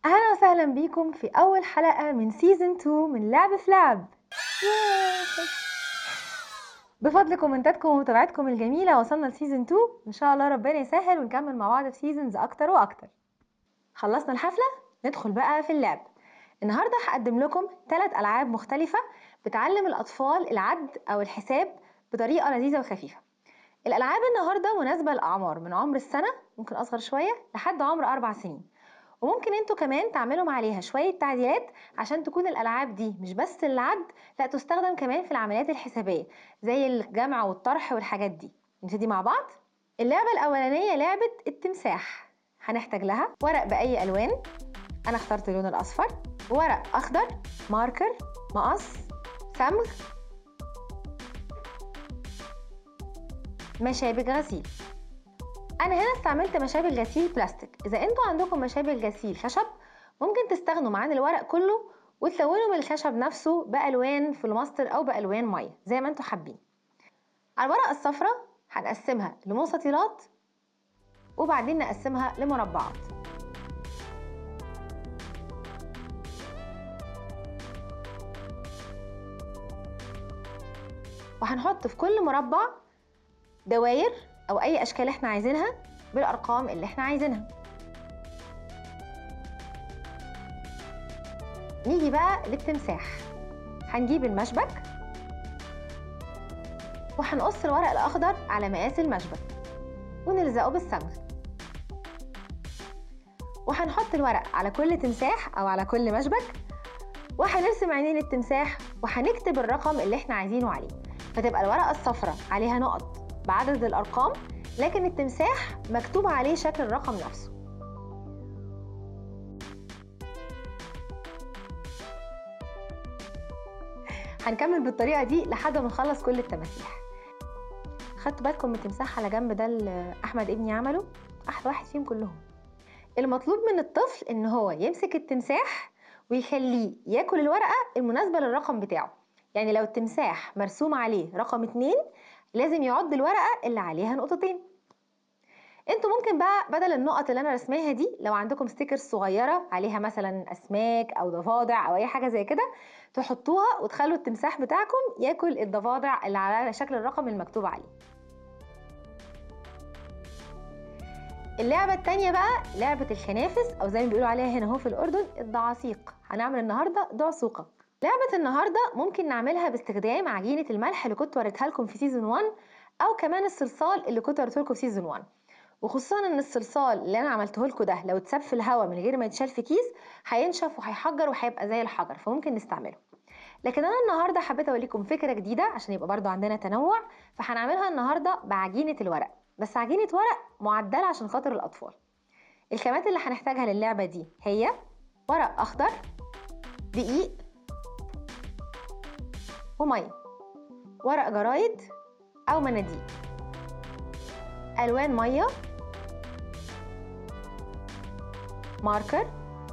أهلا وسهلا بيكم في أول حلقة من سيزن 2 من لعب في لعب بفضل كومنتاتكم ومتابعتكم الجميلة وصلنا لسيزن 2 إن شاء الله ربنا يسهل ونكمل مع بعض في سيزونز أكتر وأكتر خلصنا الحفلة ندخل بقى في اللعب النهاردة هقدم لكم ثلاث ألعاب مختلفة بتعلم الأطفال العد أو الحساب بطريقة لذيذة وخفيفة الألعاب النهاردة مناسبة لأعمار من عمر السنة ممكن أصغر شوية لحد عمر أربع سنين وممكن انتوا كمان تعملوا عليها شوية تعديلات عشان تكون الألعاب دي مش بس للعد لا تستخدم كمان في العمليات الحسابية زي الجمع والطرح والحاجات دي نبتدي مع بعض اللعبة الأولانية لعبة التمساح هنحتاج لها ورق بأي ألوان أنا اخترت اللون الأصفر ورق أخضر ماركر مقص صمغ مشابك غسيل انا هنا استعملت مشابك غسيل بلاستيك اذا انتوا عندكم مشابك غسيل خشب ممكن تستغنوا معانا الورق كله وتلونوا من الخشب نفسه بالوان فلوماستر او بالوان ميه زي ما انتوا حابين على الورقه الصفراء هنقسمها لمستطيلات وبعدين نقسمها لمربعات وهنحط في كل مربع دواير او اي اشكال احنا عايزينها بالارقام اللي احنا عايزينها نيجي بقى للتمساح هنجيب المشبك وهنقص الورق الاخضر على مقاس المشبك ونلزقه بالصمغ وهنحط الورق على كل تمساح او على كل مشبك وهنرسم عينين التمساح وهنكتب الرقم اللي احنا عايزينه عليه فتبقى الورقه الصفراء عليها نقط بعدد الأرقام لكن التمساح مكتوب عليه شكل الرقم نفسه هنكمل بالطريقة دي لحد ما نخلص كل التماسيح خدتوا بالكم من التمساح على جنب ده اللي أحمد ابني عمله أحلى واحد فيهم كلهم المطلوب من الطفل إن هو يمسك التمساح ويخليه ياكل الورقة المناسبة للرقم بتاعه يعني لو التمساح مرسوم عليه رقم اتنين لازم يعض الورقه اللي عليها نقطتين انتوا ممكن بقى بدل النقط اللي انا رسماها دي لو عندكم ستيكرز صغيره عليها مثلا اسماك او ضفادع او اي حاجه زي كده تحطوها وتخلوا التمساح بتاعكم ياكل الضفادع اللي على شكل الرقم المكتوب عليه اللعبة التانية بقى لعبة الخنافس أو زي ما بيقولوا عليها هنا هو في الأردن الدعاصيق هنعمل النهاردة دعسوقة لعبة النهاردة ممكن نعملها باستخدام عجينة الملح اللي كنت وريتها لكم في سيزون 1 أو كمان الصلصال اللي كنت وريته لكم في سيزون 1 وخصوصا ان الصلصال اللي انا عملته لكم ده لو اتساب في الهواء من غير ما يتشال في كيس هينشف وهيحجر وهيبقى زي الحجر فممكن نستعمله لكن انا النهارده حبيت اوريكم فكره جديده عشان يبقى برضو عندنا تنوع فهنعملها النهارده بعجينه الورق بس عجينه ورق معدله عشان خاطر الاطفال الخامات اللي هنحتاجها للعبه دي هي ورق اخضر دقيق وميه ورق جرايد او مناديل الوان ميه ماركر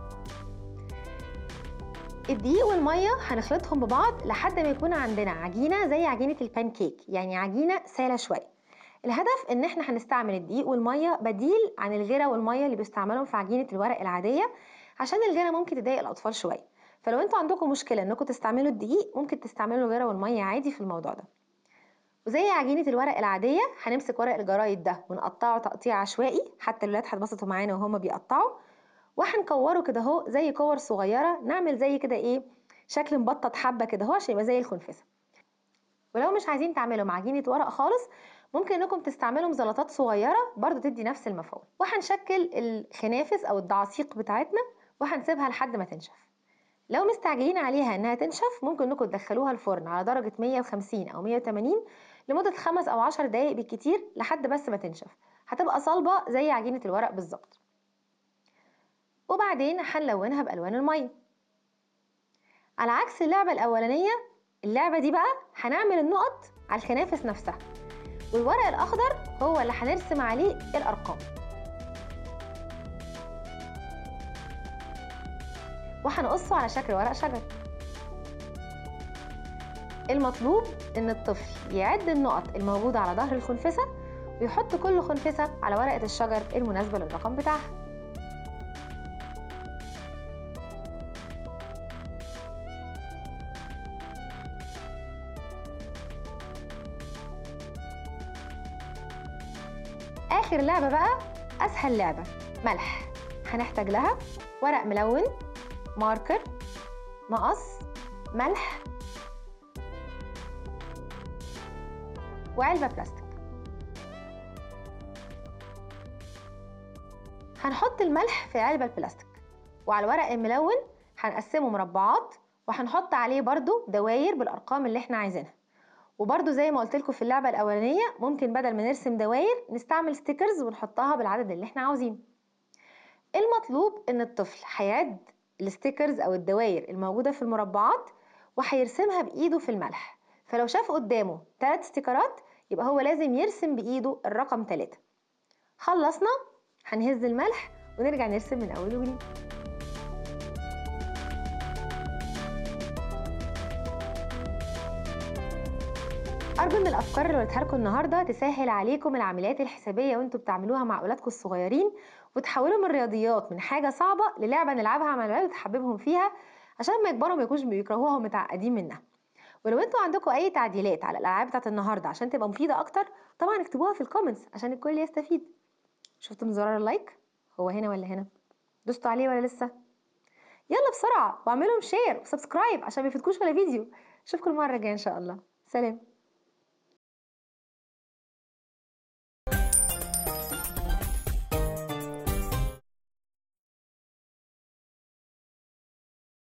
الدقيق والميه هنخلطهم ببعض لحد ما يكون عندنا عجينه زي عجينه البانكيك يعني عجينه ساله شويه الهدف ان احنا هنستعمل الدقيق والميه بديل عن الغيره والميه اللي بيستعملهم في عجينه الورق العاديه عشان الغيره ممكن تضايق الاطفال شويه فلو انتوا عندكم مشكله انكم تستعملوا الدقيق ممكن تستعملوا الغيره والميه عادي في الموضوع ده وزي عجينه الورق العاديه هنمسك ورق الجرايد ده ونقطعه تقطيع عشوائي حتى الولاد هتبسطوا معانا وهما بيقطعوا وهنكوره كده اهو زي كور صغيره نعمل زي كده ايه شكل مبطط حبه كده اهو عشان يبقى زي الخنفسه ولو مش عايزين تعملوا معجينه ورق خالص ممكن انكم تستعملوا مزلطات صغيره برضو تدي نفس المفعول وهنشكل الخنافس او الدعاسيق بتاعتنا وهنسيبها لحد ما تنشف لو مستعجلين عليها انها تنشف ممكن انكم تدخلوها الفرن على درجة 150 او 180 لمدة خمس او عشر دقايق بالكتير لحد بس ما تنشف هتبقى صلبة زي عجينة الورق بالظبط وبعدين هنلونها بألوان المية على عكس اللعبة الأولانية اللعبة دي بقى هنعمل النقط على الكنافس نفسها والورق الأخضر هو اللي هنرسم عليه الأرقام وهنقصه على شكل ورق شجر المطلوب ان الطفل يعد النقط الموجودة على ظهر الخنفسة ويحط كل خنفسة على ورقة الشجر المناسبة للرقم بتاعها اخر لعبه بقى اسهل لعبه ملح هنحتاج لها ورق ملون ماركر مقص ملح وعلبه بلاستيك هنحط الملح في علبه البلاستيك وعلى الورق الملون هنقسمه مربعات وهنحط عليه برضو دواير بالارقام اللي احنا عايزينها وبرضو زي ما قلت لكم في اللعبه الاولانيه ممكن بدل ما نرسم دواير نستعمل ستيكرز ونحطها بالعدد اللي احنا عاوزينه المطلوب ان الطفل هيعد الستيكرز او الدواير الموجوده في المربعات وهيرسمها بايده في الملح فلو شاف قدامه ثلاث ستيكرات يبقى هو لازم يرسم بايده الرقم 3 خلصنا هنهز الملح ونرجع نرسم من اول وجديد أرجو إن الأفكار اللي قلتها لكم النهاردة تسهل عليكم العمليات الحسابية وأنتوا بتعملوها مع أولادكم الصغيرين وتحولوا من الرياضيات من حاجة صعبة للعبة نلعبها مع الأولاد وتحببهم فيها عشان ما يكبروا ما يكونوش بيكرهوها ومتعقدين منها ولو انتوا عندكم اي تعديلات على الالعاب بتاعت النهارده عشان تبقى مفيده اكتر طبعا اكتبوها في الكومنتس عشان الكل يستفيد شفتم زرار اللايك هو هنا ولا هنا دوستوا عليه ولا لسه يلا بسرعه واعملوا شير وسبسكرايب عشان ما يفوتكوش ولا فيديو اشوفكم المره الجايه ان شاء الله سلام